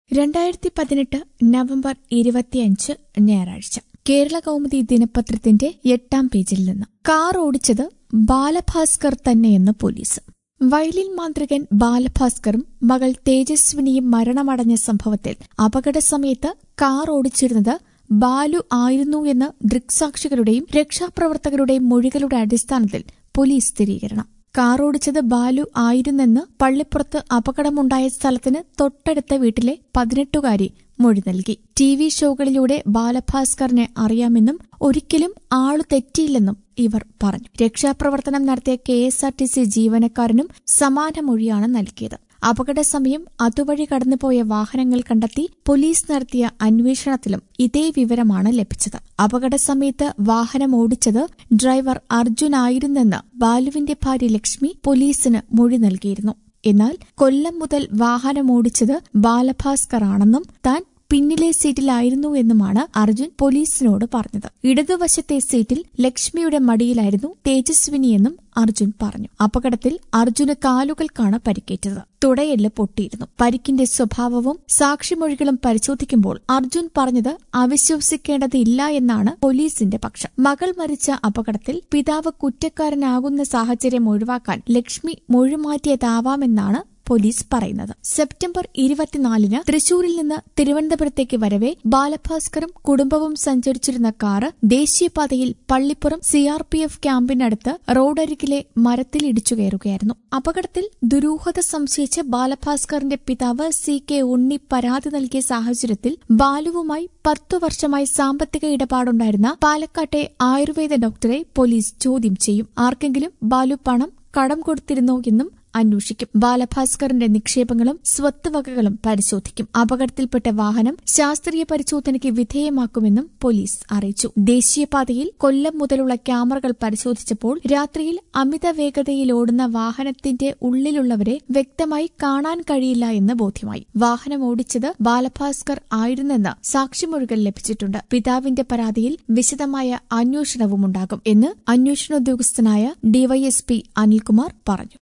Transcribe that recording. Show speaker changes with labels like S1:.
S1: രണ്ടായിരത്തി പതിനെട്ട് നവംബർ ഇരുപത്തിയഞ്ച് ഞായറാഴ്ച കേരള കൗമുദി ദിനപത്രത്തിന്റെ എട്ടാം പേജിൽ നിന്ന് കാർ ഓടിച്ചത് ബാലഭാസ്കർ തന്നെയെന്ന് പോലീസ് വയലിൻ മാന്ത്രികൻ ബാലഭാസ്കറും മകൾ തേജസ്വിനിയും മരണമടഞ്ഞ സംഭവത്തിൽ അപകട സമയത്ത് കാർ ഓടിച്ചിരുന്നത് ബാലു ആയിരുന്നു എന്ന് ദൃക്സാക്ഷികളുടെയും രക്ഷാപ്രവർത്തകരുടെയും മൊഴികളുടെ അടിസ്ഥാനത്തിൽ പോലീസ് സ്ഥിരീകരണം കാർ ഓടിച്ചത് ബാലു ആയിരുന്നെന്ന് പള്ളിപ്പുറത്ത് അപകടമുണ്ടായ സ്ഥലത്തിന് തൊട്ടടുത്ത വീട്ടിലെ പതിനെട്ടുകാരി മൊഴി നൽകി ടി വി ഷോകളിലൂടെ ബാലഭാസ്കറിനെ അറിയാമെന്നും ഒരിക്കലും ആളു തെറ്റിയില്ലെന്നും ഇവർ പറഞ്ഞു രക്ഷാപ്രവർത്തനം നടത്തിയ K S R T C ജീവനക്കാരനും സമാന മൊഴിയാണ് നൽകിയത് അപകട സമയം അതുവഴി കടന്നുപോയ വാഹനങ്ങൾ കണ്ടെത്തി പോലീസ് നടത്തിയ അന്വേഷണത്തിലും ഇതേ വിവരമാണ് ലഭിച്ചത് അപകട സമയത്ത് വാഹനം ഓടിച്ചത് ഡ്രൈവർ അർജുനായിരുന്നെന്ന് ബാലുവിന്റെ ഭാര്യ ലക്ഷ്മി പോലീസിന് മൊഴി നൽകിയിരുന്നു എന്നാൽ കൊല്ലം മുതൽ വാഹനം ഓടിച്ചത് ബാലഭാസ്കർ ആണെന്നും താൻ പിന്നിലെ സീറ്റിലായിരുന്നു എന്നുമാണ് അർജുൻ പോലീസിനോട് പറഞ്ഞത് ഇടതുവശത്തെ സീറ്റിൽ ലക്ഷ്മിയുടെ മടിയിലായിരുന്നു തേജസ്വിനിയെന്നും അർജുൻ പറഞ്ഞു അപകടത്തിൽ അർജുന് കാലുകൾക്കാണ് പരിക്കേറ്റത് തുടയെല്ല് പൊട്ടിയിരുന്നു പരിക്കിന്റെ സ്വഭാവവും സാക്ഷിമൊഴികളും പരിശോധിക്കുമ്പോൾ അർജുൻ പറഞ്ഞത് അവിശ്വസിക്കേണ്ടതില്ല എന്നാണ് പോലീസിന്റെ പക്ഷം മകൾ മരിച്ച അപകടത്തിൽ പിതാവ് കുറ്റക്കാരനാകുന്ന സാഹചര്യം ഒഴിവാക്കാൻ ലക്ഷ്മി മൊഴിമാറ്റിയതാവാമെന്നാണ് പോലീസ് പറയുന്നത് സെപ്റ്റംബർ ഇരുപത്തിനാലിന് തൃശൂരിൽ നിന്ന് തിരുവനന്തപുരത്തേക്ക് വരവെ ബാലഭാസ്കറും കുടുംബവും സഞ്ചരിച്ചിരുന്ന കാറ് ദേശീയപാതയിൽ പള്ളിപ്പുറം സിആർപിഎഫ് ക്യാമ്പിനടുത്ത് റോഡരികിലെ മരത്തിൽ ഇടിച്ചു കയറുകയായിരുന്നു അപകടത്തിൽ ദുരൂഹത സംശയിച്ച് ബാലഭാസ്കറിന്റെ പിതാവ് സി കെ ഉണ്ണി പരാതി നൽകിയ സാഹചര്യത്തിൽ ബാലുവുമായി പത്തു വർഷമായി സാമ്പത്തിക ഇടപാടുണ്ടായിരുന്ന പാലക്കാട്ടെ ആയുർവേദ ഡോക്ടറെ പോലീസ് ചോദ്യം ചെയ്യും ആർക്കെങ്കിലും ബാലു പണം കടം കൊടുത്തിരുന്നോ എന്നും അന്വേഷിക്കും ബാലഭാസ്കറിന്റെ നിക്ഷേപങ്ങളും സ്വത്തുവകകളും പരിശോധിക്കും അപകടത്തിൽപ്പെട്ട വാഹനം ശാസ്ത്രീയ പരിശോധനയ്ക്ക് വിധേയമാക്കുമെന്നും പോലീസ് അറിയിച്ചു ദേശീയപാതയിൽ കൊല്ലം മുതലുള്ള ക്യാമറകൾ പരിശോധിച്ചപ്പോൾ രാത്രിയിൽ അമിത വേഗതയിൽ ഓടുന്ന വാഹനത്തിന്റെ ഉള്ളിലുള്ളവരെ വ്യക്തമായി കാണാൻ കഴിയില്ല എന്ന് ബോധ്യമായി വാഹനം ഓടിച്ചത് ബാലഭാസ്കർ ആയിരുന്നെന്ന് സാക്ഷിമൊഴികൾ ലഭിച്ചിട്ടുണ്ട് പിതാവിന്റെ പരാതിയിൽ വിശദമായ അന്വേഷണവുമുണ്ടാകും എന്ന് അന്വേഷണോദ്യോഗസ്ഥനായ ഡിവൈഎസ്പി അനിൽകുമാർ പറഞ്ഞു